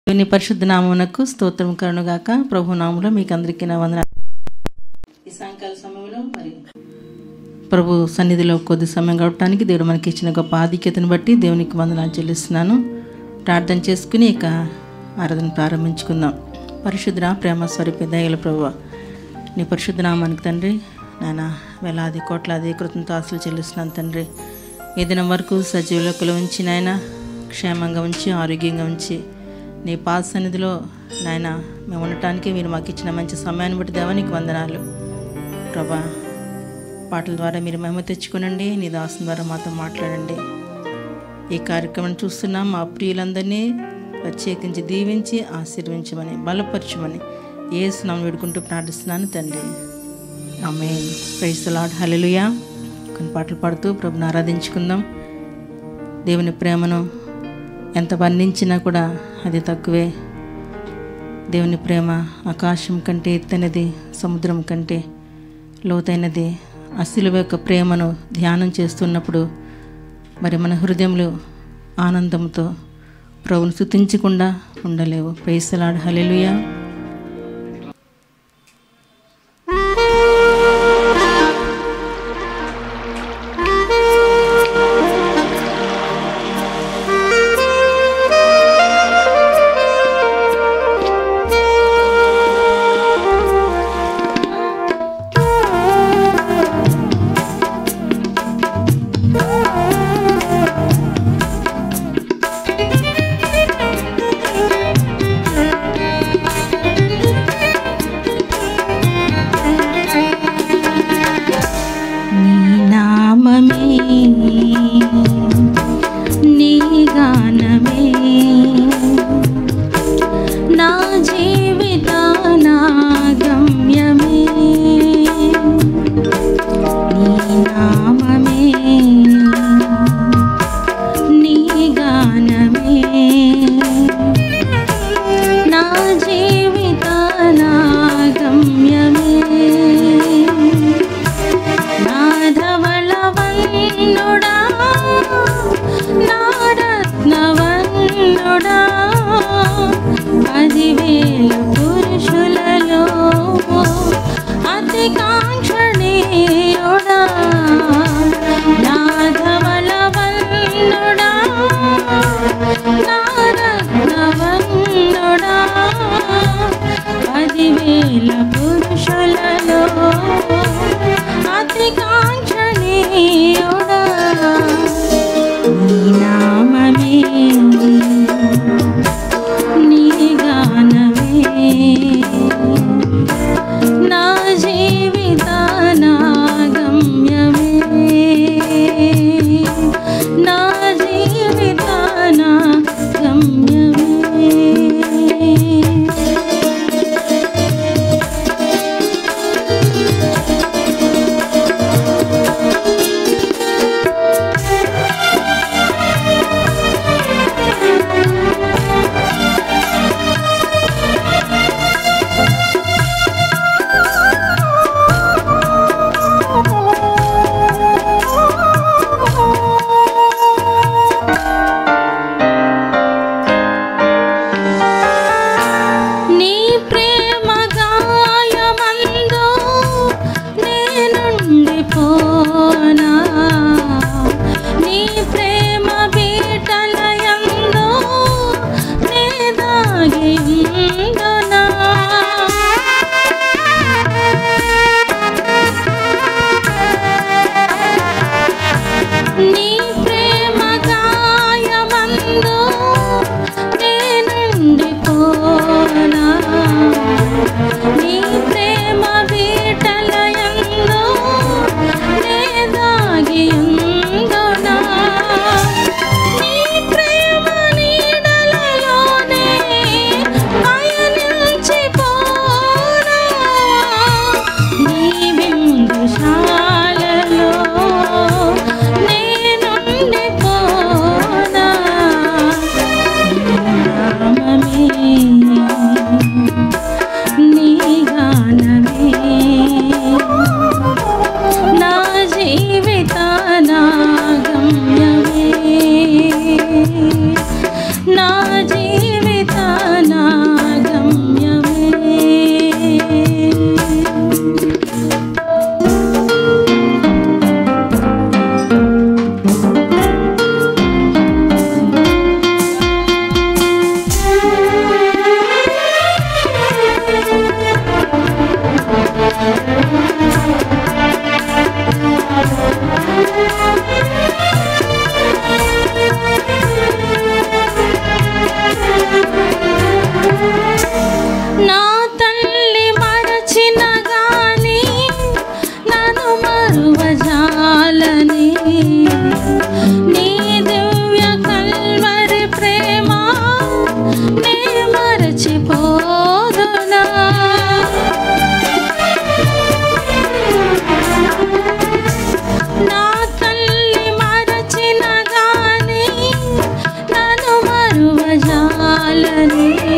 దేవుని పరిశుద్ధ నామమునకు స్తోత్రం కరుణగాక ప్రభు నామంలో మీకు అందరికీ నా వందన ఈ సాయంకాల సమయంలో మరి ప్రభు సన్నిధిలో కొద్ది సమయం గడపడానికి దేవుడు మనకి ఇచ్చిన గొప్ప ఆధిక్యతను బట్టి దేవునికి వందనాలు చెల్లిస్తున్నాను ప్రార్థన చేసుకుని ఇక ఆరాధన ప్రారంభించుకుందాం పరిశుద్ధ ప్రేమ స్వరూపి దయగల ప్రభు నీ పరిశుద్ధ నామానికి తండ్రి నాయన వేలాది కోట్లాది కృతంతో ఆశలు చెల్లిస్తున్నాను తండ్రి ఈ దినం వరకు సజీవులకులు ఉంచి నాయన క్షేమంగా ఉంచి ఆరోగ్యంగా ఉంచి నీ పాద సన్నిధిలో నాయన మేము ఉండటానికి మీరు మాకు ఇచ్చిన మంచి సమయాన్ని బట్టి దేవానికి వందనాలు ప్రభా పాటల ద్వారా మీరు మహిమ తెచ్చుకునండి నీ దాసం ద్వారా మాతో మాట్లాడండి ఈ కార్యక్రమం చూస్తున్నాం మా ప్రియులందరినీ ప్రత్యేకించి దీవించి ఆశీర్వించమని బలపరచమని ఏ స్నామం వేడుకుంటూ ప్రార్థిస్తున్నాను తండ్రి ఆమె ప్రైస్ లాడ్ హలెలుయా కొన్ని పాటలు పాడుతూ ప్రభుని ఆరాధించుకుందాం దేవుని ప్రేమను ఎంత వర్ణించినా కూడా అది తక్కువే దేవుని ప్రేమ ఆకాశం కంటే ఎత్తైనది సముద్రం కంటే లోతైనది అసిలువ యొక్క ప్రేమను ధ్యానం చేస్తున్నప్పుడు మరి మన హృదయంలో ఆనందంతో ప్రభుని స్థుతించకుండా ఉండలేవు ప్రైసలాడ్ హలెలుయా నీ నామమే నీ గానమే నా జీవిత నా గమ్యమే నీ నామమే నీ గానమే నా జీవిత నా గమ్యమే నాధవళవన్నుడా నారత్నవన్నుడా పదివేల పురుషులలో అతి కాంక్షణీయుడా నాధవళవన్నుడా నారత్నవన్నుడా పదివేల పురుషులలో అతి కాంక్షణీయుడా నీ నామమే నీ గానమే నా జీవిత నా గమ్యమే నా జీవిత నా గమ్యమే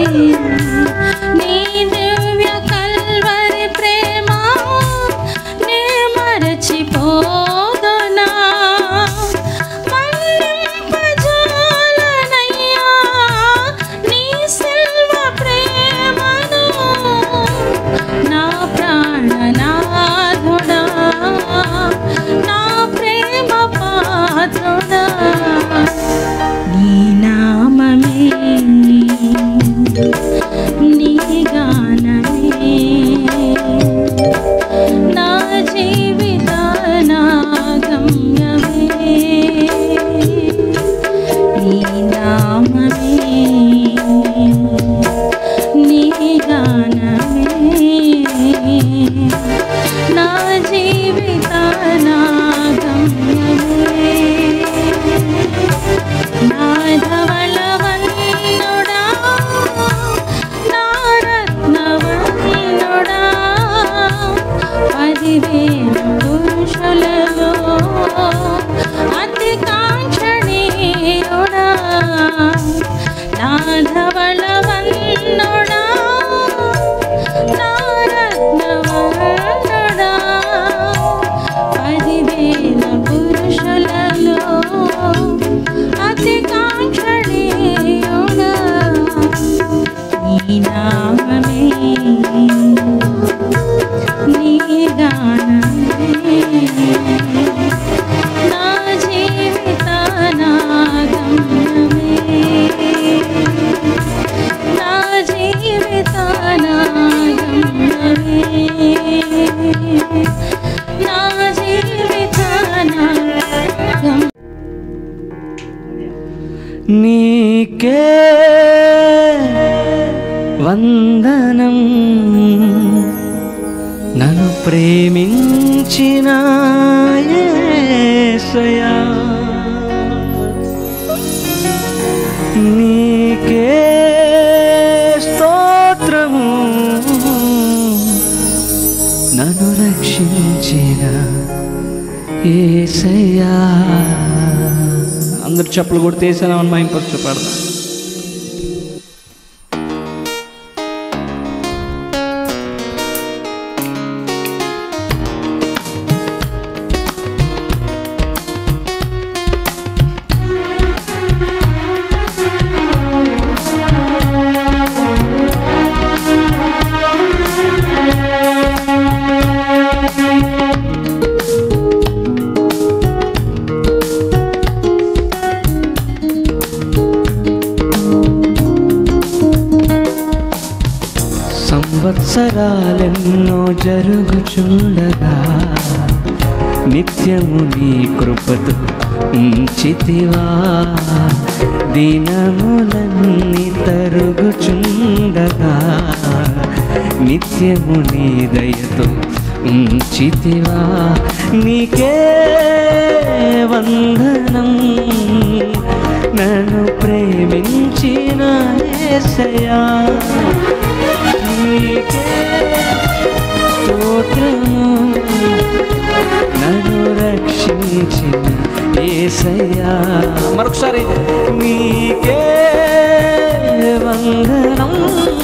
నీ దివ్య కల్వరి ప్రేమ నే మరచిపోదునా మన్నింపజాలనయ్యా నీ సిల్వ ప్రేమను నా ప్రాణనాథుడా నా ప్రేమ పాత్రుడా నీ నామమే నీ గానమే నా జీవిత నాగమ్యమే నీ నామమే నీ గానమే నా జీవిత నాగమ్యమే నాధవళవన్నుడా నారత్నవన్నుడా పదివేల పురుషులలో అతి కాంక్షణీయుడా నాధవళవన్నుడా నారత్నవన్నుడా పదివేల పురుషులలో అతి కాంక్షణీయుడా నీ నామమే నీ గానమే నా జీవిత నాగమ్యమే నా జీవిత నాగమ్యమే నా జీవిత నాగం నీకే వందనం నన్ను ప్రేమించిన యేసయ్యా నీకే స్తోత్రము నన్ను రక్షించిన ఏసయ్యా అందరు చెప్పులు కూడా తీసానని మహింపరచు పడదాం సంవత్సరాలెన్నో జరుగుచుండగా నిత్యము నీ కృపతో ఉంచితివా దినములన్నీ తరుగుచుండగా నిత్యము నీ దయతో ఉంచితివా నీకే వందనం నన్ను ప్రేమించిన యేసయ్యా నీకే స్తోత్రము నన్ను రక్షించిన యేసయ్యా మరొకసారి నీకే వందనం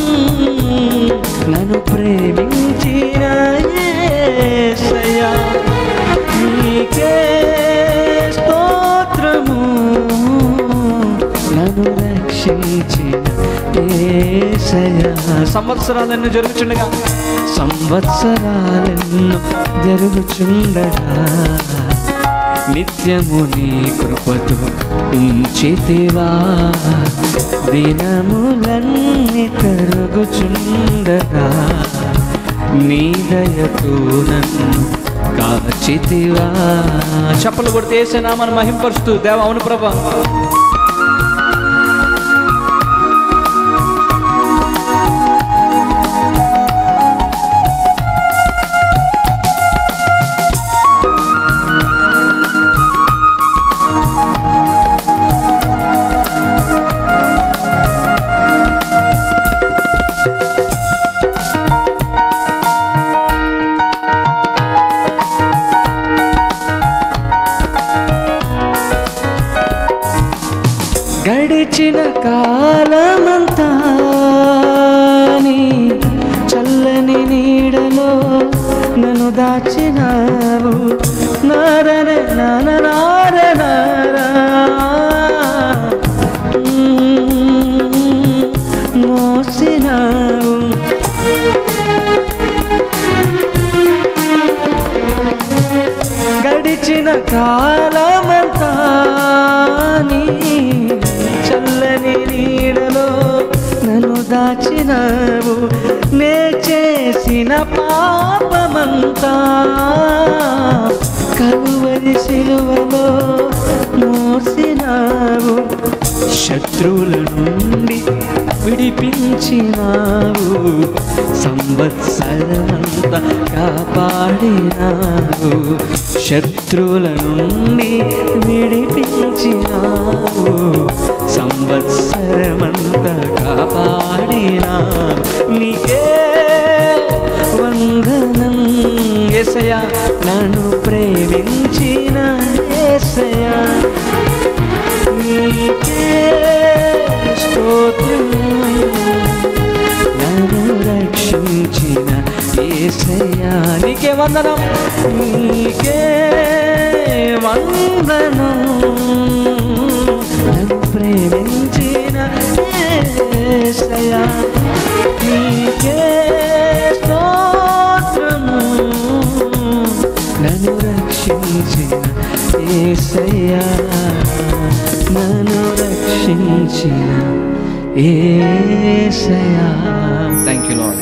నన్ను ప్రేమించిన యేసయ్యా నీకే స్తోత్రము నన్ను రక్షించిన యేసయ్యా సంవత్సరాలెన్నో జరుగుచుండగా సంవత్సరాలెన్నో జరుగుచుండగా నిత్యము నీ కృపతో ఉంచితివా దినములన్నీ తరుగుచుండగా నీ దయతో నన్ను కాచితివా చెప్పలు కొడితే వేసేనా మనం మహింపరుస్తూ దేవ అవును ప్రభా గడిచిన కాలమంతా దాచినావు నారన నాన నారనారా మోసినావు గడిచిన కాలమంతా నీ చల్లని నీడలో నన్ను దాచినావు నే చేసిన పాపమంతా కలువరి సిలువలో మోసినావు శత్రువుల నుండి విడిపించినావు సంవత్సరమంత కాపాడినావు శత్రువుల నుండి విడిపించినావు సంవత్సరమంత కాపాడినావు నీకే వందనం ఎసయా నన్ను ప్రేమించిన ఎసయా నీకే స్తోత్రం నన్ను రక్షించిన ఏసయ్యా నీకే వందనం నీకే వందనం నన్ను ప్రేమించిన ఏసయ్యా నీకే స్తోత్రము నన్ను రక్షించిన ఏసయ్యా నన్ను రక్షించిన ఏసయ్యా థ్యాంక్ యూ లాడ్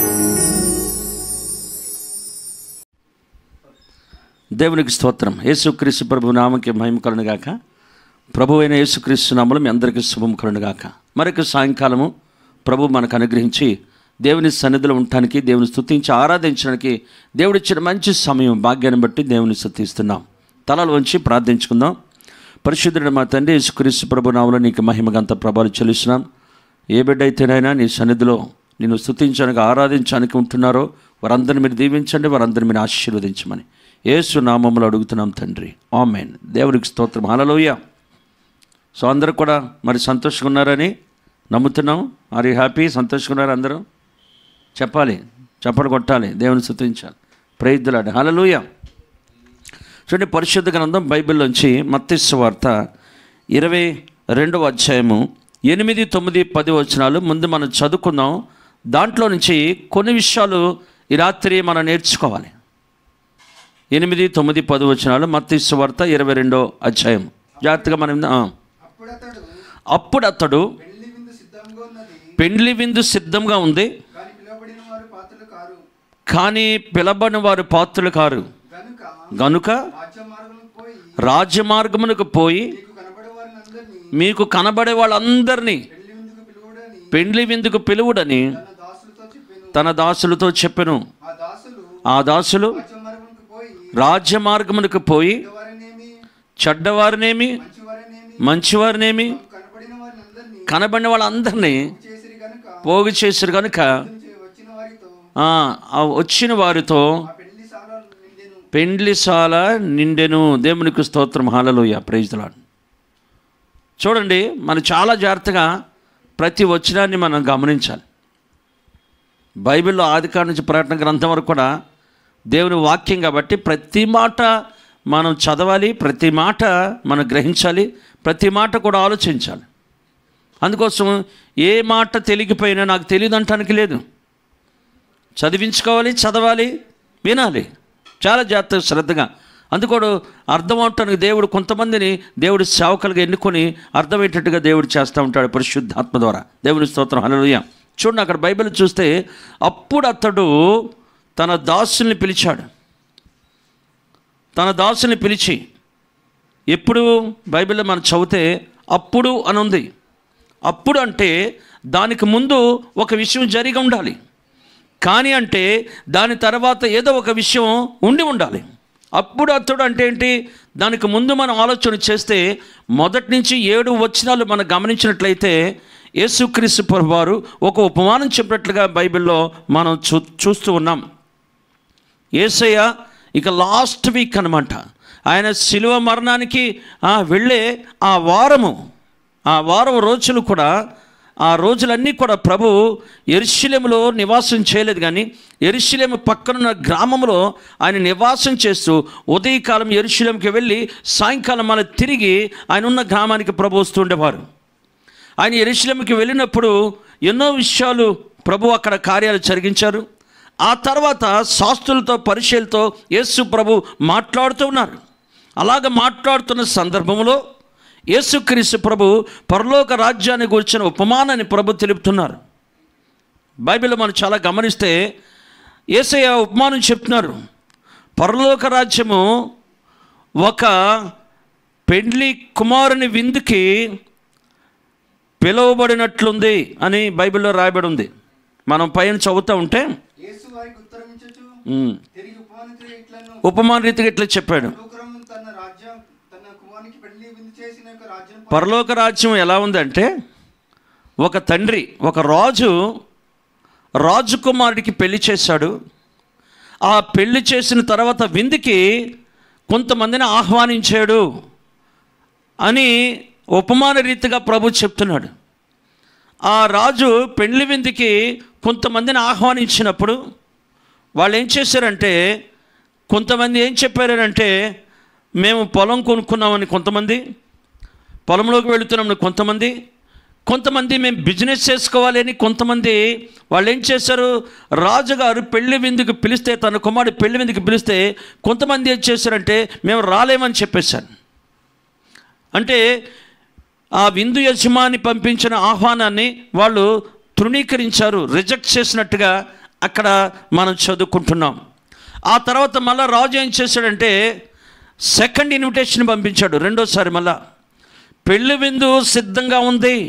దేవునికి స్తోత్రం యేసుక్రీస్తు ప్రభు నామకి మహిమ కలుగుగాక ప్రభు అయిన యేసుక్రీస్తు నామలు మీ అందరికీ శుభం కలుగుగాక మరొక సాయంకాలము ప్రభు మనకు అనుగ్రహించి దేవుని సన్నిధిలో ఉండటానికి దేవుని స్తుతించి ఆరాధించడానికి దేవుడిచ్చిన మంచి సమయం భాగ్యాన్ని బట్టి దేవుని స్తుతిస్తున్నాం తలలు వంచి ప్రార్థించుకుందాం పరిశుద్ధుడు మా తండ్రి యేసుక్రీస్తు ప్రభు నామలో నీకు మహిమగంత ప్రభావం చెల్లిస్తున్నాం ఏ బిడ్డ అయితేనైనా నీ సన్నిధిలో నిన్ను స్తుతించడానికి ఆరాధించడానికి ఉంటున్నారో వారందరిని మీరు దీవించండి వారందరిని మీరు ఆశీర్వదించమని యేసు నామములు అడుగుతున్నాం తండ్రి ఆమెన్ దేవునికి స్తోత్రం హల్లెలూయా సో అందరూ కూడా మరి సంతోషంగా ఉన్నారని నమ్ముతున్నాం ఆర్ యూ హ్యాపీ సంతోషంగా ఉన్నారు అందరూ చెప్పాలి చప్పలు కొట్టాలి దేవుని స్తుతించాలి ప్రైద్దులాడు హల్లెలూయా చూడండి పరిశుద్ధ గ్రంథం బైబిల్లోంచి మత్స్సు వార్త ఇరవై రెండవ అధ్యాయము ఎనిమిది తొమ్మిది పది వచనాలు ముందు మనం చదువుకుందాం దాంట్లో నుంచి కొన్ని విషయాలు ఈ రాత్రి మనం నేర్చుకోవాలి ఎనిమిది తొమ్మిది పది వచనాలు మత్స్సు వార్త ఇరవై రెండో అధ్యాయం జాగ్రత్తగా మనం ఆ. అప్పుడతడు అప్పుడు అతడు పెళ్లి విందు సిద్ధంగా ఉన్నది పెండ్లి విందు సిద్ధంగా ఉంది కానీ పిలువబడిన వారు పాత్రలు కారు కానీ పిలబని వారు పాత్రలు కారు గనుక గనుక రాజ్య మార్గం పోయి రాజ్యమార్గమునకు పోయి నీకు కనబడే వారిని అందరినీ మీకు కనబడే వాళ్ళందరినీ పెళ్లి విందుకు పిలువడని పెండ్లి విందుకు పిలువుడని తన దాసులతో చెప్పాను తన దాసులతో చెప్పెను ఆ దాసులు ఆ దాసులు రాజ్య మార్గంకు పోయి రాజ్య మార్గమునకు పోయి వారినేమి చెడ్డవారినేమి మంచివారినేమి మంచివారినేమి కనబడిన వారిని అందరినీ కనబడిన వాళ్ళందరినీ చేసిరి గనుక పోగు చేశారు కనుక నుంచి వచ్చిన వారితో ఆ, ఆ వచ్చిన వారితో ఆ పెళ్లి సాల నిండెను పెండ్లిశాల నిండెను దేవునికి స్తోత్రం హాలలోయ ప్రైజ్లాడు చూడండి మనం చాలా జాగ్రత్తగా ప్రతి వచనాన్ని మనం గమనించాలి బైబిల్లో ఆదికాండ నుంచి ప్రకటన గ్రంథం వరకు కూడా దేవుని వాక్యం కాబట్టి ప్రతి మాట మనం చదవాలి ప్రతి మాట మనం గ్రహించాలి ప్రతి మాట కూడా ఆలోచించాలి అందుకోసం ఏ మాట తెలిగిపోయినా నాకు తెలియదు అంటానికి లేదు చదివించుకోవాలి చదవాలి వినాలి చాలా జాగ్రత్తగా శ్రద్ధగా అందుకోడు అర్థం అవటానికి దేవుడు కొంతమందిని దేవుడు సేవకులుగా ఎన్నుకొని అర్థమయ్యేటట్టుగా దేవుడు చేస్తూ ఉంటాడు పరిశుద్ధాత్మ ద్వారా దేవుని స్తోత్రం హల్లెలూయా చూడండి అక్కడ బైబిల్ చూస్తే అప్పుడు అతడు తన దాసుల్ని పిలిచాడు తన దాసుని పిలిచి ఎప్పుడు బైబిల్లో మనం చదివితే అప్పుడు అని ఉంది అప్పుడు అంటే దానికి ముందు ఒక విషయం జరిగి ఉండాలి కానీ అంటే దాని తర్వాత ఏదో ఒక విషయం ఉండి ఉండాలి అప్పుడు అతడు అంటే ఏంటి దానికి ముందు మనం ఆలోచన చేస్తే మొదటి నుంచి ఏడు వచనాలు మనం గమనించినట్లయితే యేసుక్రీస్తు ప్రభు వారు ఒక ఉపమానం చెప్పినట్లుగా బైబిల్లో మనం చూ చూస్తూ ఉన్నాం ఏసయ్య ఇక లాస్ట్ వీక్ అనమాట ఆయన శిలువ మరణానికి ఆ, వెళ్ళే ఆ వారము ఆ వారం రోజులు కూడా ఆ రోజులన్నీ కూడా ప్రభు ఎరుశలేములో నివాసం చేయలేదు కానీ ఎరుశలేము పక్కనున్న గ్రామంలో ఆయన నివాసం చేస్తూ ఉదయకాలం ఎరుశలేంకి వెళ్ళి సాయంకాలం మళ్ళీ తిరిగి ఆయన ఉన్న గ్రామానికి ప్రభు వస్తుండేవారు ఆయన ఎరుశలేంకి వెళ్ళినప్పుడు ఎన్నో విషయాలు ప్రభు అక్కడ కార్యాలు జరిగించారు ఆ తర్వాత శాస్త్రులతో పరిచయలతో యేసు ప్రభు మాట్లాడుతూ ఉన్నారు అలాగ మాట్లాడుతున్న సందర్భంలో యేసుక్రీస్తు ప్రభు పరలోక రాజ్యాన్ని గురించిన ఉపమానాన్ని ప్రభు తెలుపుతున్నారు బైబిల్లో మనం చాలా గమనిస్తే ఏసయ్య ఉపమానం చెప్తున్నారు పరలోక రాజ్యము ఒక పెండ్లి కుమారుని విందుకి పిలువబడినట్లుంది అని బైబిల్లో రాయబడి ఉంది మనం పైన చదువుతూ ఉంటే యేసు వారికి ఉత్తరం ఇచ్చచ్చు ఉమ్, తిరిగి ఉపమానితులు ఇట్లను ఉపమాన రీతిగా ఇట్లా చెప్పాడు లోకరము తన రాజ్యం తన కుమారునికి పెళ్లి విందు చేసిన యొక్క రాజ్యం పరలోక రాజ్యం ఎలా ఉందంటే ఒక తండ్రి ఒక రాజు రాజకుమారుడికి పెళ్లి చేశాడు ఆ పెళ్లి చేసిన తర్వాత విందుకి కొంతమందిని ఆహ్వానించాడు అని ఉపమాన రీతిగా ప్రభు చెప్తున్నాడు ఆ రాజు పెళ్లి విందుకి కొంతమందిని ఆహ్వానించినప్పుడు వాళ్ళు ఏం చేశారంటే కొంతమంది ఏం చెప్పారంటే మేము పొలం కొనుక్కున్నామని కొంతమంది పొలంలోకి వెళుతున్నామని కొంతమంది కొంతమంది మేము బిజినెస్ చేసుకోవాలి అని కొంతమంది వాళ్ళు ఏం చేశారు రాజుగారు పెళ్లి విందుకు పిలిస్తే తన కుమారుడు పెళ్లి విందుకు పిలిస్తే కొంతమంది ఏం చేశారంటే మేము రాలేమని చెప్పేశారు అంటే ఆ విందు యజమాని పంపించిన ఆహ్వానాన్ని వాళ్ళు తృణీకరించారు రిజెక్ట్ చేసినట్టుగా అక్కడ మనం చదువుకుంటున్నాం ఆ తర్వాత మళ్ళా రాజు ఏం చేశాడంటే సెకండ్ ఇన్విటేషన్ పంపించాడు రెండోసారి మళ్ళా పెళ్లి విందు సిద్ధంగా ఉంది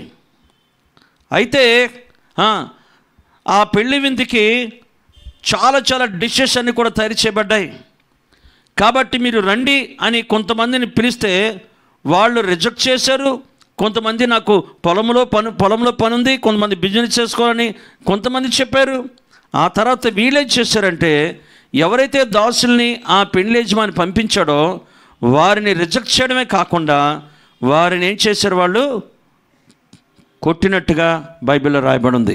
అయితే ఆ, ఆ పెళ్లి విందుకి చాలా చాలా డిషెస్ అన్నీ కూడా తయారు చేయబడ్డాయి కాబట్టి మీరు రండి అని కొంతమందిని పిలిస్తే వాళ్ళు రిజెక్ట్ చేశారు కొంతమంది నాకు పొలంలో పని పొలంలో పని ఉంది కొంతమంది బిజినెస్ చేసుకోవాలని కొంతమంది చెప్పారు ఆ తర్వాత వీళ్ళేం చేశారంటే ఎవరైతే దాసుల్ని ఆ పెళ్లి యజమాని పంపించాడో వారిని రిజెక్ట్ చేయడమే కాకుండా వారిని ఏం చేశారు వాళ్ళు కొట్టినట్టుగా బైబిల్లో రాయబడి ఉంది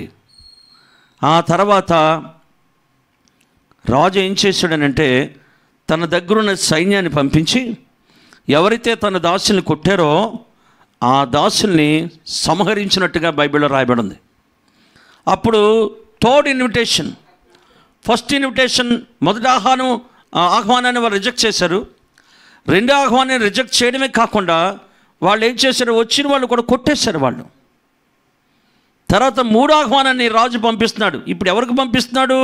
ఆ తర్వాత రాజు ఏం చేశాడనంటే తన దగ్గరున్న సైన్యాన్ని పంపించి ఎవరైతే తన దాసుల్ని కొట్టారో ఆ దాసుల్ని సంహరించినట్టుగా బైబిల్లో రాయబడి ఉంది అప్పుడు థర్డ్ ఇన్విటేషన్ ఫస్ట్ ఇన్విటేషన్ మొదటి ఆహ్వానం ఆ ఆహ్వానాన్ని వాళ్ళు రిజెక్ట్ చేశారు రెండో ఆహ్వానాన్ని రిజెక్ట్ చేయడమే కాకుండా వాళ్ళు ఏం చేశారు వచ్చిన వాళ్ళు కూడా కొట్టేశారు వాళ్ళు తర్వాత మూడో ఆహ్వానాన్ని రాజు పంపిస్తున్నాడు ఇప్పుడు ఎవరికి పంపిస్తున్నాడు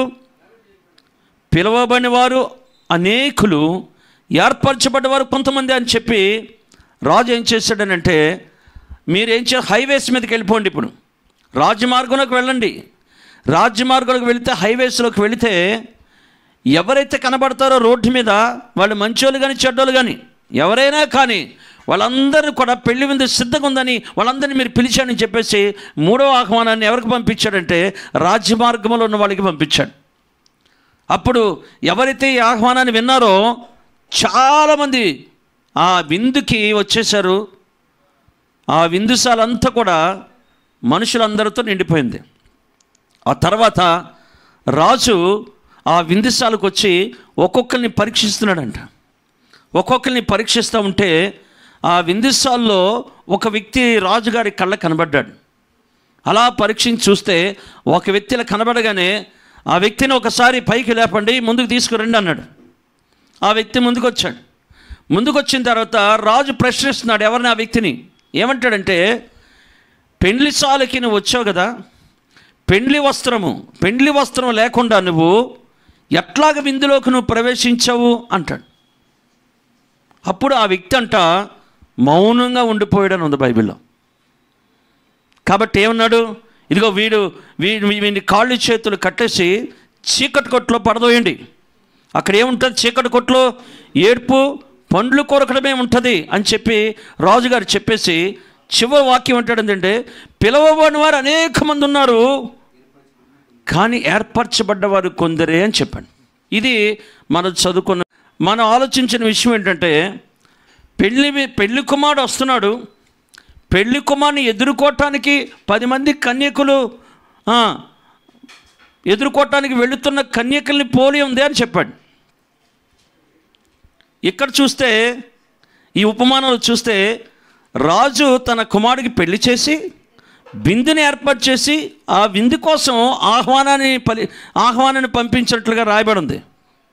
పిలువబడిన వారు అనేకులు ఏర్పరచబడ్డవారు కొంతమంది అని చెప్పి రాజు ఏం చేశాడనంటే మీరేం చే హైవేస్ మీదకి వెళ్ళిపోండి ఇప్పుడు రాజమార్గంలోకి వెళ్ళండి రాజమార్గంలోకి వెళితే హైవేస్లోకి వెళితే ఎవరైతే కనబడతారో రోడ్డు మీద వాళ్ళు మంచోళ్ళు కానీ చెడ్డోళ్ళు కానీ ఎవరైనా కానీ వాళ్ళందరూ కూడా పెళ్లి మీద సిద్ధంగా ఉందని వాళ్ళందరినీ మీరు పిలిచాడని చెప్పేసి మూడో ఆహ్వానాన్ని ఎవరికి పంపించాడంటే రాజ్యమార్గంలో ఉన్న వాళ్ళకి పంపించాడు అప్పుడు ఎవరైతే ఈ ఆహ్వానాన్ని విన్నారో చాలామంది ఆ విందుకి వచ్చేసారు ఆ విందుశాల అంతా కూడా మనుషులందరితో నిండిపోయింది ఆ తర్వాత రాజు ఆ విందుశాలకు వచ్చి ఒక్కొక్కరిని పరీక్షిస్తున్నాడంట ఒక్కొక్కరిని పరీక్షిస్తూ ఉంటే ఆ విందుశాలలో ఒక వ్యక్తి రాజుగారి కళ్ళ కనబడ్డాడు అలా పరీక్షించి చూస్తే ఒక వ్యక్తిలా కనబడగానే ఆ వ్యక్తిని ఒకసారి పైకి లేపండి ముందుకు తీసుకురండి అన్నాడు ఆ వ్యక్తి ముందుకు వచ్చాడు ముందుకు వచ్చిన తర్వాత రాజు ప్రశ్నిస్తున్నాడు ఎవరిని ఆ వ్యక్తిని ఏమంటాడంటే పెండ్లి సాలకి నువ్వు వచ్చావు కదా పెండ్లి వస్త్రము పెండ్లి వస్త్రం లేకుండా నువ్వు ఎట్లాగ విందులోకి నువ్వు ప్రవేశించావు అంటాడు అప్పుడు ఆ వ్యక్తి అంట మౌనంగా ఉండిపోయాడని ఉంది బైబిల్లో కాబట్టి ఏమన్నాడు ఇదిగో వీడు వీడి వీడిని కాళ్ళు చేతులు కట్టేసి చీకటి కొట్లో పడదోయండి అక్కడ ఏముంటుంది చీకటి కొట్లో ఏడుపు పండ్లు కొరకడమే ఉంటుంది అని చెప్పి రాజుగారు చెప్పేసి చివరి వాక్యం అంటాడు ఏంటంటే పిలవబడిన వారు అనేక మంది ఉన్నారు కానీ ఏర్పరచబడ్డవారు కొందరే అని చెప్పాడు ఇది మనం చదువుకున్న మనం ఆలోచించిన విషయం ఏంటంటే పెళ్లి మీ- పెళ్లి కుమారుడు వస్తున్నాడు పెళ్లి కుమార్ని ఎదుర్కోవటానికి పది మంది కన్యకులు ఆ, ఎదుర్కోవటానికి వెళుతున్న కన్యకల్ని పోలి ఉంది అని చెప్పాడు ఇక్కడ చూస్తే ఈ ఉపమానాలు చూస్తే రాజు తన కుమారుడికి పెళ్లి చేసి విందుని ఏర్పాటు చేసి ఆ విందు కోసం ఆహ్వానాన్ని పలి ఆహ్వానాన్ని పంపించినట్లుగా రాయబడి ఉంది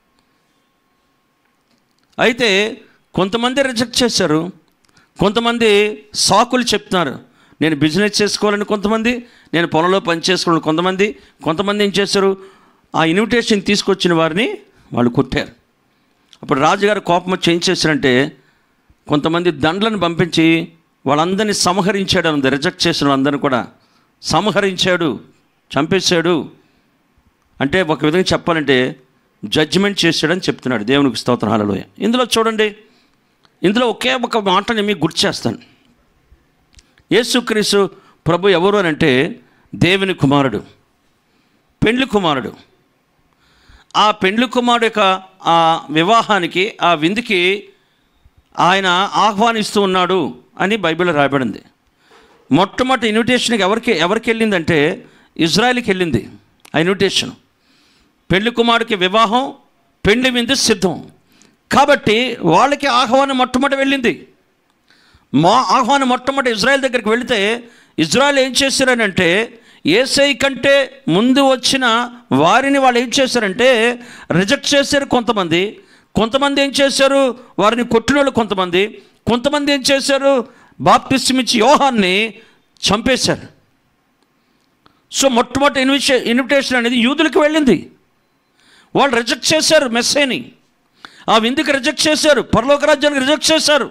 అయితే కొంతమంది రిజెక్ట్ చేశారు కొంతమంది సాకులు చెప్తున్నారు నేను బిజినెస్ చేసుకోవాలని కొంతమంది నేను పొలంలో పని చేసుకోవాలని కొంతమంది కొంతమంది ఏం చేశారు ఆ ఇన్విటేషన్ తీసుకొచ్చిన వారిని వాళ్ళు కొట్టారు అప్పుడు రాజుగారు కోపం వచ్చి ఏం చేశారంటే కొంతమంది దండ్లను పంపించి వాళ్ళందరినీ సంహరించాడు ఉంది రిజెక్ట్ చేసిన వాళ్ళందరినీ కూడా సంహరించాడు చంపేశాడు అంటే ఒక విధంగా చెప్పాలంటే జడ్జిమెంట్ చేశాడని చెప్తున్నాడు దేవునికి స్తోత్రం హల్లెలూయా ఇందులో చూడండి ఇందులో ఒకే ఒక మాటని మీకు గుర్తు చేస్తాను యేసుక్రీస్తు ప్రభు ఎవరు అని అంటే దేవుని కుమారుడు పెండ్లి కుమారుడు ఆ పెండ్లి కుమారుడు యొక్క ఆ వివాహానికి ఆ విందుకి ఆయన ఆహ్వానిస్తూ ఉన్నాడు అని బైబిల్లో రాయబడింది మొట్టమొదటి ఇన్విటేషన్కి ఎవరికి ఎవరికి వెళ్ళిందంటే ఇజ్రాయెల్కి వెళ్ళింది ఆ ఇన్విటేషన్ పెళ్లి కుమారుడికి వివాహం పెళ్లి విందు సిద్ధం కాబట్టి వాళ్ళకి ఆహ్వానం మొట్టమొదటి వెళ్ళింది మా ఆహ్వానం మొట్టమొదటి ఇజ్రాయెల్ దగ్గరికి వెళితే ఇజ్రాయెల్ ఏం చేశారనంటే ఏసై కంటే ముందు వచ్చిన వారిని వాళ్ళు ఏం చేశారంటే రిజెక్ట్ చేశారు కొంతమంది కొంతమంది ఏం చేశారు వారిని కొట్టిన వాళ్ళు కొంతమంది కొంతమంది ఏం చేశారు బాప్టిస్టమ్ ఇచ్చి యోహాన్ని చంపేశారు సో మొట్టమొదటి ఇన్విషే ఇన్విటేషన్ అనేది యూదులకు వెళ్ళింది వాళ్ళు రిజెక్ట్ చేశారు మెస్సేని ఆ విందుకి రిజెక్ట్ చేశారు పరలోక రాజ్యానికి రిజెక్ట్ చేశారు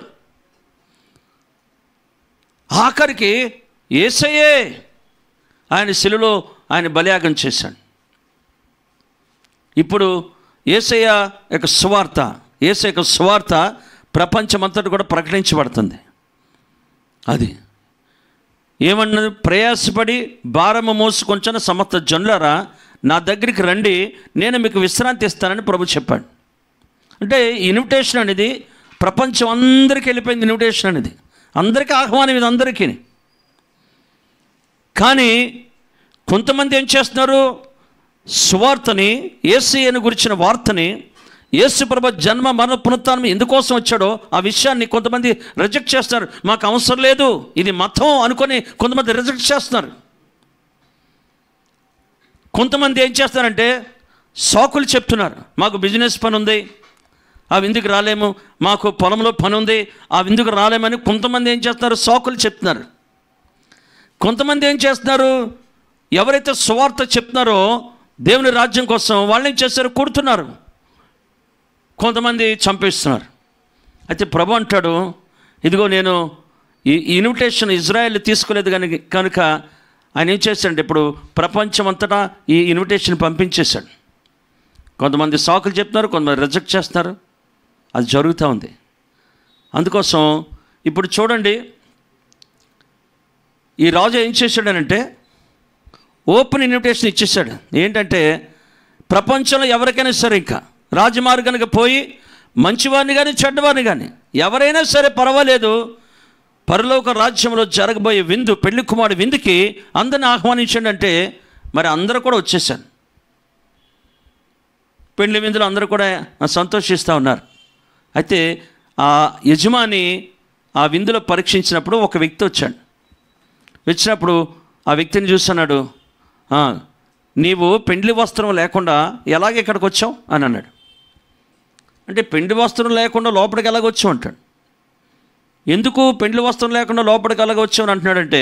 ఆఖరికి ఏసయ్యే ఆయన శిలులో ఆయన బలియాగం చేశాడు ఇప్పుడు ఏసయ్య యొక్క సువార్త ఏసయ్య యొక్క సువార్త ప్రపంచమంతటి కూడా ప్రకటించబడుతుంది అది ఏమన్నది ప్రయాసపడి భారము మోసుకొంచిన సమస్త జనులారా నా దగ్గరికి రండి నేను మీకు విశ్రాంతి ఇస్తానని ప్రభు చెప్పాడు అంటే ఈ ఇన్విటేషన్ అనేది ప్రపంచం అందరికీ వెళ్ళిపోయింది ఇన్విటేషన్ అనేది అందరికీ ఆహ్వానం ఇది అందరికీ కానీ కొంతమంది ఏం చేస్తున్నారు సువార్తని ఏసీని గురించిన వార్తని యేసు ప్రభ జన్మ మరణ పునరుత్థానం ఎందుకోసం వచ్చాడో ఆ విషయాన్ని కొంతమంది రిజెక్ట్ చేస్తారు మాకు అవసరం లేదు ఇది మతం అనుకొని కొంతమంది రిజెక్ట్ చేస్తున్నారు కొంతమంది ఏం చేస్తారంటే సాకులు చెప్తున్నారు మాకు బిజినెస్ పని ఉంది ఆ విందుకు రాలేము మాకు పొలంలో పని ఉంది ఆ విందుకు రాలేమని కొంతమంది ఏం చేస్తున్నారు సాకులు చెప్తున్నారు కొంతమంది ఏం చేస్తున్నారు ఎవరైతే సువార్త చెప్తున్నారో దేవుని రాజ్యం కోసం వాళ్ళు ఏం చేస్తారు కొడుతున్నారు కొంతమంది చంపేస్తున్నారు అయితే ప్రభు అంటాడు ఇదిగో నేను ఈ ఈ ఇన్విటేషన్ ఇజ్రాయెల్ తీసుకోలేదు కనుక కనుక ఆయన ఏం చేశాడంటే ఇప్పుడు ప్రపంచం అంతటా ఈ ఇన్విటేషన్ పంపించేశాడు కొంతమంది సాకులు చెప్తున్నారు కొంతమంది రిజెక్ట్ చేస్తున్నారు అది జరుగుతూ ఉంది అందుకోసం ఇప్పుడు చూడండి ఈ రాజు ఏం చేశాడనంటే ఓపెన్ ఇన్విటేషన్ ఇచ్చేసాడు ఏంటంటే ప్రపంచంలో ఎవరికైనా సరే ఇంకా రాజమార్గానికి పోయి మంచివారిని కానీ చెడ్డవారిని కానీ ఎవరైనా సరే పర్వాలేదు పరలోక రాజ్యంలో జరగబోయే విందు పెళ్లి కుమారుడు విందుకి అందరిని ఆహ్వానించండి మరి అందరూ కూడా వచ్చేసారు పెళ్లి విందులు అందరూ కూడా సంతోషిస్తూ ఉన్నారు అయితే ఆ యజమాని ఆ విందులో పరీక్షించినప్పుడు ఒక వ్యక్తి వచ్చాడు వచ్చినప్పుడు ఆ వ్యక్తిని చూస్తున్నాడు "ఆ, నీవు పెండ్లి వస్త్రం లేకుండా ఎలాగ ఇక్కడికి వచ్చావు అని అన్నాడు అంటే పెండ్లి వస్త్రం లేకుండా లోపలికి ఎలాగ వచ్చావు అంటాడు ఎందుకు పెండ్లి వస్త్రం లేకుండా లోపలికి ఎలాగ వచ్చావు అని అంటున్నాడంటే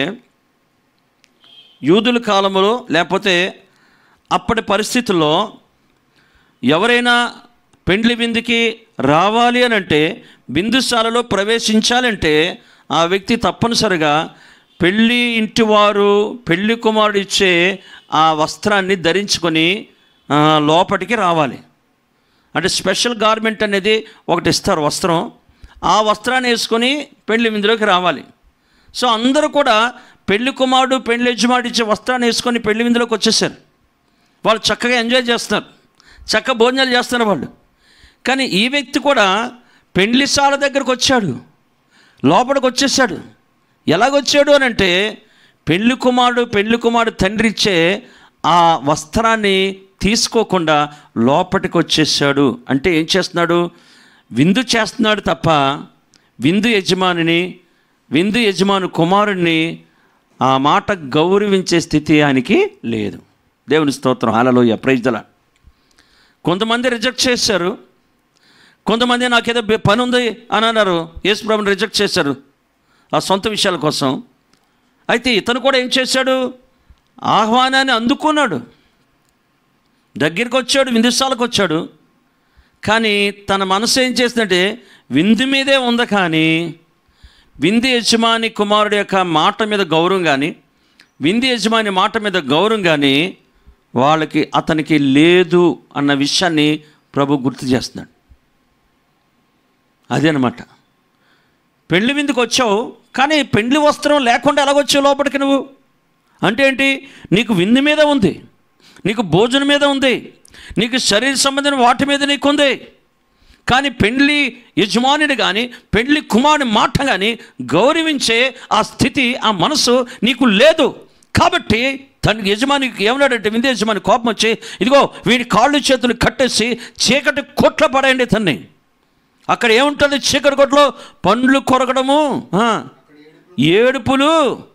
యూదుల కాలంలో లేకపోతే అప్పటి పరిస్థితుల్లో ఎవరైనా పెండ్లి విందుకి రావాలి అని అంటే బిందుశాలలో ప్రవేశించాలంటే ఆ వ్యక్తి తప్పనిసరిగా పెళ్ళి ఇంటి వారు పెళ్లి కుమారుడు ఇచ్చే ఆ వస్త్రాన్ని ధరించుకొని ఆ, లోపటికి రావాలి అంటే స్పెషల్ గార్మెంట్ అనేది ఒకటి ఇస్తారు వస్త్రం ఆ వస్త్రాన్ని వేసుకొని పెళ్లి విందులోకి రావాలి సో అందరూ కూడా పెళ్లి కుమారుడు పెళ్లి యజమాడు ఇచ్చే వస్త్రాన్ని వేసుకొని పెళ్లి విందులోకి వచ్చేసారు వాళ్ళు చక్కగా ఎంజాయ్ చేస్తున్నారు చక్క భోజనాలు చేస్తున్నారు వాళ్ళు కానీ ఈ వ్యక్తి కూడా పెండ్లిశాల దగ్గరకు వచ్చాడు లోపలికి వచ్చేసాడు ఎలాగొచ్చాడు అని అంటే పెళ్లి కుమారుడు పెళ్లి కుమారుడు తండ్రి ఇచ్చే ఆ వస్త్రాన్ని తీసుకోకుండా లోపలికి వచ్చేసాడు అంటే ఏం చేస్తున్నాడు విందు చేస్తున్నాడు తప్ప విందు యజమానిని విందు యజమాని కుమారుడిని ఆ మాట గౌరవించే స్థితి ఆయనకి లేదు దేవుని స్తోత్రం హాలలోయ ప్రైజ్దల కొంతమంది రిజెక్ట్ చేశారు కొంతమంది నాకేదో బె- పని ఉంది అని అన్నారు యేసుప్రభుని రిజెక్ట్ చేశారు ఆ సొంత విషయాల కోసం అయితే ఇతను కూడా ఏం చేశాడు ఆహ్వానాన్ని అందుకున్నాడు దగ్గరికి వచ్చాడు విందుశాలకు వచ్చాడు కానీ తన మనసు ఏం చేసిందంటే విందు మీదే ఉంది కానీ విందు యజమాని కుమారుడు యొక్క మాట మీద గౌరవం కానీ విందు యజమాని మాట మీద గౌరవం కానీ వాళ్ళకి అతనికి లేదు అన్న విషయాన్ని ప్రభు గుర్తు చేస్తున్నాడు అదేనమాట పెళ్లి విందుకు వచ్చావు కానీ పెళ్లి వస్త్రం లేకుండా ఎలాగొచ్చావు లోపలికి నువ్వు అంటే ఏంటి నీకు విందు మీద ఉంది నీకు భోజనం మీద ఉంది నీకు శరీర సంబంధమైన వాటి మీద నీకు ఉంది కానీ పెళ్లి యజమానిని కానీ పెళ్లి కుమారుని మాట కానీ గౌరవించే ఆ స్థితి ఆ మనసు నీకు లేదు కాబట్టి తన యజమానికి ఏమన్నాడంటే విందు యజమాని కోపం వచ్చి ఇదిగో వీడి కాళ్ళు చేతులు కట్టేసి చీకటి కొట్ల పడేయండి తన్ని అక్కడ ఏముంటుంది చీకటి కొట్లో పండ్లు కొరకడము ఆ, ఏడుపులు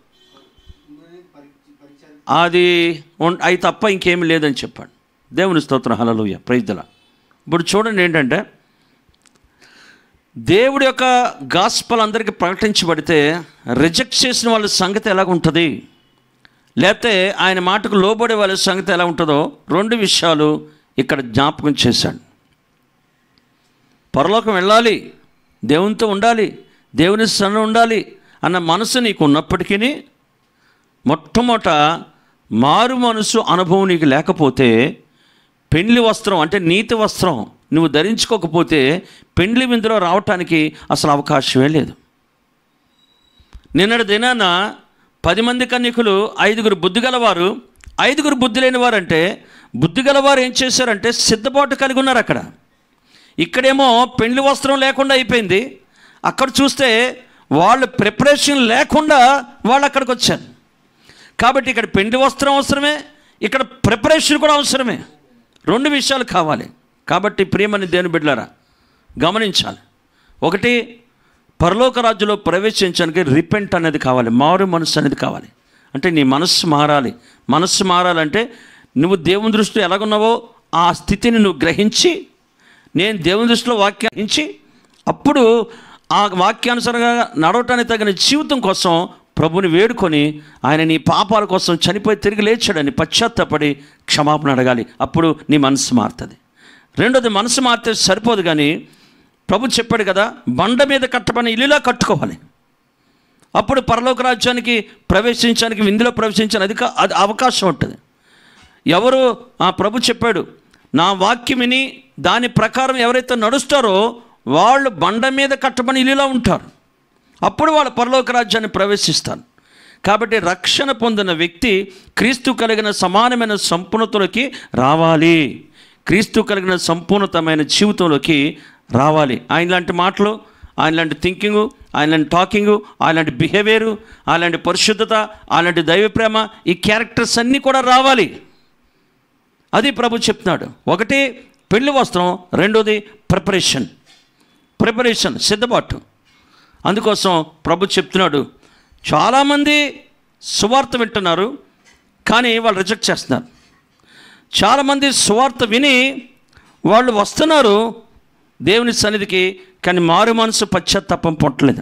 అది ఉన్- అవి తప్ప ఇంకేమీ లేదని చెప్పాడు దేవుని స్తోత్రం హలలుయ ప్రైజ్దల ఇప్పుడు చూడండి ఏంటంటే దేవుడి యొక్క గాస్పల్ అందరికీ ప్రకటించబడితే రిజెక్ట్ చేసిన వాళ్ళ సంగతి ఎలాగ ఉంటుంది లేకపోతే ఆయన మాటకు లోబడే వాళ్ళ సంగతి ఎలా ఉంటుందో రెండు విషయాలు ఇక్కడ జ్ఞాపకం చేశాడు పరలోకం వెళ్ళాలి దేవునితో ఉండాలి దేవుని సన్న ఉండాలి అన్న మనసు నీకు ఉన్నప్పటికీ మొట్టమొదట మారు మనసు అనుభవం నీకు లేకపోతే పెండ్లి వస్త్రం అంటే నీతి వస్త్రం నువ్వు ధరించుకోకపోతే పెండ్లి విందులో రావటానికి అసలు అవకాశమే లేదు నిన్నటి దినాన పది మంది కన్యకులు ఐదుగురు బుద్ధి గలవారు ఐదుగురు బుద్ధి లేని వారంటే బుద్ధి గలవారు ఏం చేశారంటే సిద్ధపాటు కలిగి ఉన్నారు అక్కడ ఇక్కడేమో పెండ్లి వస్త్రం లేకుండా అయిపోయింది అక్కడ చూస్తే వాళ్ళు ప్రిపరేషన్ లేకుండా వాళ్ళు అక్కడికి వచ్చారు కాబట్టి ఇక్కడ పెండ్లి వస్త్రం అవసరమే ఇక్కడ ప్రిపరేషన్ కూడా అవసరమే రెండు విషయాలు కావాలి కాబట్టి ప్రియమని దేని బిడ్డలారా గమనించాలి ఒకటి పరలోక రాజ్యంలో ప్రవేశించడానికి రిపెంట్ అనేది కావాలి మారు మనస్సు అనేది కావాలి అంటే నీ మనస్సు మారాలి మనస్సు మారాలంటే నువ్వు దేవుని దృష్టిలో ఎలాగున్నావో ఆ స్థితిని నువ్వు గ్రహించి నేను దేవుని దృష్టిలో వాక్యించి అప్పుడు ఆ వాక్యానుసారంగా నడవటానికి తగిన జీవితం కోసం ప్రభుని వేడుకొని ఆయన నీ పాపాల కోసం చనిపోయి తిరిగి లేచాడని పశ్చాత్తపడి క్షమాపణ అడగాలి అప్పుడు నీ మనసు మారుతుంది రెండోది మనసు మారితే సరిపోదు కానీ ప్రభు చెప్పాడు కదా బండ మీద కట్టబడిన ఇల్లులా కట్టుకోవాలి అప్పుడు పరలోక రాజ్యానికి ప్రవేశించడానికి విందులో ప్రవేశించడానికి అధిక అది అవకాశం ఉంటుంది ఎవరు ఆ ప్రభు చెప్పాడు నా వాక్యం విని దాని ప్రకారం ఎవరైతే నడుస్తారో వాళ్ళు బండ మీద కట్టబడి ఇల్లులా ఉంటారు అప్పుడు వాళ్ళు పరలోక రాజ్యాన్ని ప్రవేశిస్తారు కాబట్టి రక్షణ పొందిన వ్యక్తి క్రీస్తు కలిగిన సమానమైన సంపూర్ణతలోకి రావాలి క్రీస్తు కలిగిన సంపూర్ణతమైన జీవితంలోకి రావాలి ఆయన లాంటి మాటలు ఆయన లాంటి థింకింగు ఆయన లాంటి టాకింగు ఆయన లాంటి బిహేవియరు ఆయన లాంటి పరిశుద్ధత ఆయన లాంటి దైవ ప్రేమ ఈ క్యారెక్టర్స్ అన్నీ కూడా రావాలి అది ప్రభు చెప్తున్నాడు ఒకటి పెళ్లి వస్త్రం రెండోది ప్రిపరేషన్ ప్రిపరేషన్ సిద్ధపాటు అందుకోసం ప్రభు చెప్తున్నాడు చాలామంది సువార్త వింటున్నారు కానీ వాళ్ళు రిజెక్ట్ చేస్తున్నారు చాలామంది సువార్త విని వాళ్ళు వస్తున్నారు దేవుని సన్నిధికి కానీ మారు మనసు పశ్చాత్తాపం పొట్టలేదు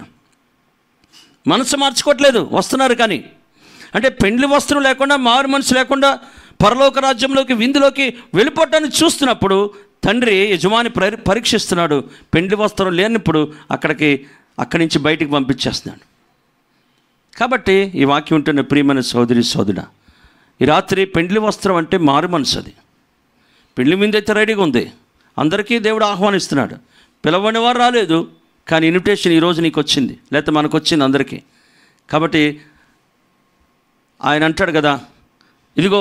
మనసు మార్చుకోవట్లేదు వస్తున్నారు కానీ అంటే పెండ్లి వస్త్రం లేకుండా మారు మనసు లేకుండా పరలోక రాజ్యంలోకి విందులోకి వెళ్ళిపోవటాన్ని చూస్తున్నప్పుడు తండ్రి యజమాని పరి పరీక్షిస్తున్నాడు పెండ్లి వస్త్రం లేనప్పుడు అక్కడికి అక్కడి నుంచి బయటికి పంపించేస్తున్నాడు కాబట్టి ఈ వాక్యం ఉంటున్న ప్రియమైన సోదరి సోదరుడా ఈ రాత్రి పెండ్లి వస్త్రం అంటే మారు మనసు అది పెళ్లి మీద అయితే రెడీగా ఉంది అందరికీ దేవుడు ఆహ్వానిస్తున్నాడు పిలవని వారు రాలేదు కానీ ఇన్విటేషన్ ఈరోజు నీకు వచ్చింది లేకపోతే మనకు వచ్చింది అందరికీ కాబట్టి ఆయన అంటాడు కదా ఇదిగో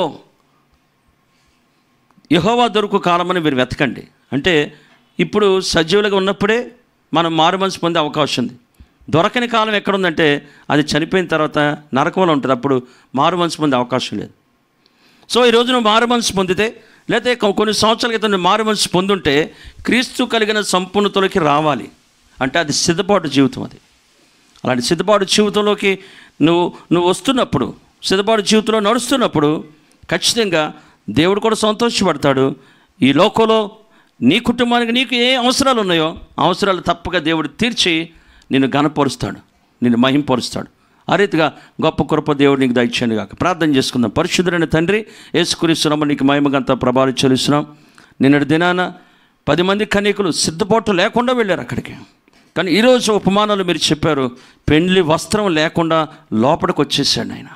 యహోవా దొరుకు కాలమని మీరు వెతకండి అంటే ఇప్పుడు సజీవులుగా ఉన్నప్పుడే మనం మారు మనసు పొందే అవకాశం ఉంది దొరకని కాలం ఎక్కడుందంటే అది చనిపోయిన తర్వాత నరకంలో ఉంటుంది అప్పుడు మారు మనసు పొందే అవకాశం లేదు సో ఈ రోజు నువ్వు మారు మనసు పొందితే లేకపోతే కొ- కొన్ని సంవత్సరాల క్రితం నువ్వు మారు మనసు పొందుంటే క్రీస్తు కలిగిన సంపూర్ణతలోకి రావాలి అంటే అది సిద్ధపాటు జీవితం అది అలాంటి సిద్ధపాటు జీవితంలోకి నువ్వు నువ్వు వస్తున్నప్పుడు సిద్ధపాటు జీవితంలో నడుస్తున్నప్పుడు ఖచ్చితంగా దేవుడు కూడా సంతోషపడతాడు ఈ లోకంలో నీ కుటుంబానికి నీకు ఏ అవసరాలు ఉన్నాయో ఆ అవసరాలు తప్పక దేవుడు తీర్చి నిన్ను ఘనపరుస్తాడు నిన్ను మహింపరుస్తాడు ఆ రీతిగా గొప్ప కృప దేవుడు నీకు దయచేయండి కాక ప్రార్థన చేసుకుందాం పరిశుద్ధుడైన తండ్రి యేసుకురిస్తున్నాము నీకు మహిమగంత ప్రభావం చెల్లిస్తున్నాం నిన్నటి దినాన పది మంది కన్యకులు సిద్ధపాటు లేకుండా వెళ్ళారు అక్కడికి కానీ ఈరోజు ఉపమానాలు మీరు చెప్పారు పెండ్లి వస్త్రం లేకుండా లోపలికి వచ్చేసాడు ఆయన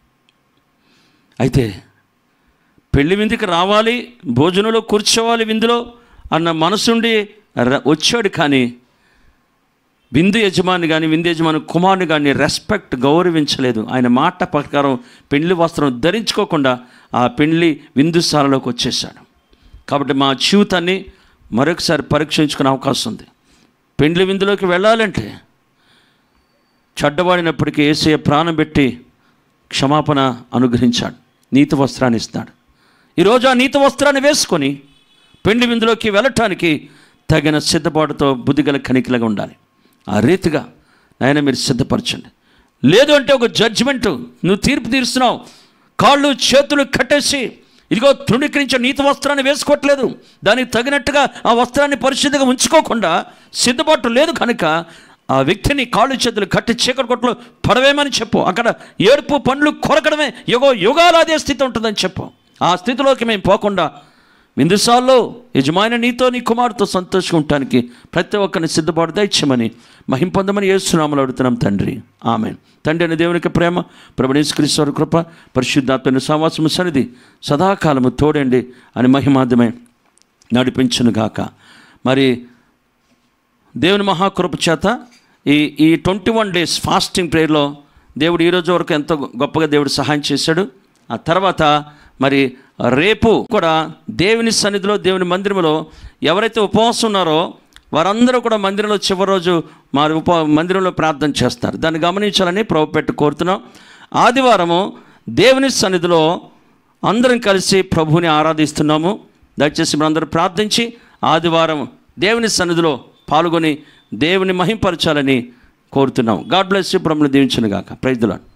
అయితే పెళ్లి విందుకి రావాలి భోజనంలో కూర్చోవాలి విందులో అన్న మనసుండి ర- వచ్చాడు కానీ విందు యజమాని కానీ విందు యజమాని కుమారుని కానీ రెస్పెక్ట్ గౌరవించలేదు ఆయన మాట ప్రకారం పెళ్లి వస్త్రం ధరించుకోకుండా ఆ పెళ్లి విందుశాలలోకి వచ్చేసాడు కాబట్టి మా జీవితాన్ని మరొకసారి పరీక్షించుకునే అవకాశం ఉంది పెండ్లి విందులోకి వెళ్ళాలంటే చెడ్డవాడినప్పటికీ ఏసయ్య ప్రాణం పెట్టి క్షమాపణ అనుగ్రహించాడు నీతి వస్త్రాన్ని ఇస్తాడు ఈరోజు ఆ నీతి వస్త్రాన్ని వేసుకొని పెండి విందులోకి వెళ్ళటానికి తగిన సిద్ధపాటుతో బుద్ధిగల కనికలుగా ఉండాలి ఆ రీతిగా ఆయన మీరు సిద్ధపరచండి లేదు అంటే ఒక జడ్జిమెంటు నువ్వు తీర్పు తీరుస్తున్నావు కాళ్ళు చేతులు కట్టేసి ఇదిగో తృణీకరించే నీతి వస్త్రాన్ని వేసుకోవట్లేదు దానికి తగినట్టుగా ఆ వస్త్రాన్ని పరిశుద్ధిగా ఉంచుకోకుండా సిద్ధపాటు లేదు కనుక ఆ వ్యక్తిని కాళ్ళు చేతులు కట్టి చీకటి కొట్లు పడవేమని చెప్పు అక్కడ ఏడుపు పండ్లు కొరకడమే యుగో యుగాలు అదే స్థితి ఉంటుందని చెప్పు ఆ స్థితిలోకి మేము పోకుండా విందుసాల్లో యజమాని నీతో నీ కుమారుతో సంతోషంగా ఉండటానికి ప్రతి ఒక్కరిని సిద్ధపాటు దయచ్చమని మహింపొందమని ఏసునామలు అడుగుతున్నాం తండ్రి ఆమె తండ్రి అనే దేవునికి ప్రేమ ప్రభుణేశ్వరీశ్వర కృప పరిశుద్ధాత్మని సమాసము సన్నిధి సదాకాలము తోడండి అని మహిమార్థమే నడిపించునుగాక మరి దేవుని మహాకృప చేత ఈ ఈ ట్వంటీ వన్ డేస్ ఫాస్టింగ్ ప్రేయర్లో దేవుడు ఈ రోజు వరకు ఎంతో గొప్పగా దేవుడు సహాయం చేశాడు ఆ తర్వాత మరి రేపు కూడా దేవుని సన్నిధిలో దేవుని మందిరంలో ఎవరైతే ఉపవాసం ఉన్నారో వారందరూ కూడా మందిరంలో చివరి రోజు మా ఉప మందిరంలో ప్రార్థన చేస్తారు దాన్ని గమనించాలని ప్రభు పెట్టి కోరుతున్నాం ఆదివారము దేవుని సన్నిధిలో అందరం కలిసి ప్రభువుని ఆరాధిస్తున్నాము దయచేసి మనందరూ ప్రార్థించి ఆదివారం దేవుని సన్నిధిలో పాల్గొని దేవుని మహింపరచాలని కోరుతున్నాం గాడ్ బ్లెస్ యూ ప్రభుని దీవించునుగాక ప్రైజ్లాడు